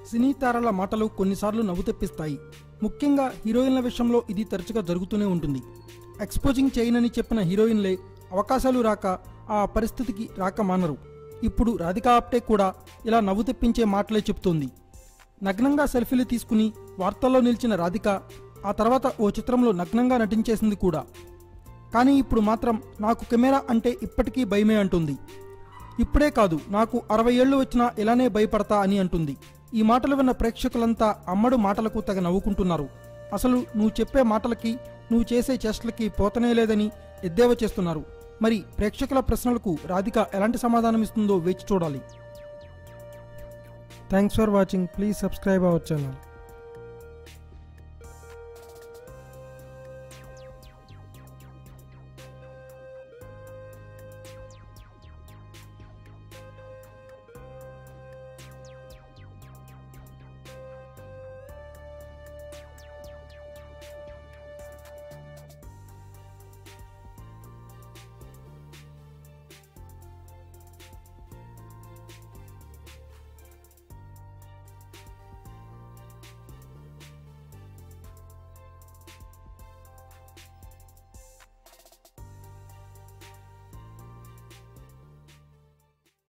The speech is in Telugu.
సినీ తారల మాటలు కొన్నిసార్లు నవ్వు తెప్పిస్తాయి ముఖ్యంగా హీరోయిన్ల విషయంలో ఇది తరచుగా జరుగుతూనే ఉంటుంది ఎక్స్పోజింగ్ చేయనని చెప్పిన హీరోయిన్లే అవకాశాలు రాక ఆ పరిస్థితికి రాక మానరు ఇప్పుడు రాధికా ఆప్టే కూడా ఇలా నవ్వు తెప్పించే మాటలే చెప్తోంది నగ్నంగా సెల్ఫీలు తీసుకుని వార్తల్లో నిలిచిన రాధిక ఆ తర్వాత ఓ చిత్రంలో నగ్నంగా నటించేసింది కూడా కానీ ఇప్పుడు మాత్రం నాకు కెమెరా అంటే ఇప్పటికీ భయమే అంటుంది ఇప్పుడే కాదు నాకు అరవై ఏళ్ళు వచ్చినా ఇలానే భయపడతా అని అంటుంది ఈ మాటలు విన్న ప్రేక్షకులంతా అమ్మడు మాటలకు తెగ నవ్వుకుంటున్నారు అసలు నువ్వు చెప్పే మాటలకి నువ్వు చేసే చేష్టలకి పోతనే లేదని ఎద్దేవా చేస్తున్నారు మరి ప్రేక్షకుల ప్రశ్నలకు రాధిక ఎలాంటి సమాధానం ఇస్తుందో వేచి చూడాలి thanks for watching please subscribe our channel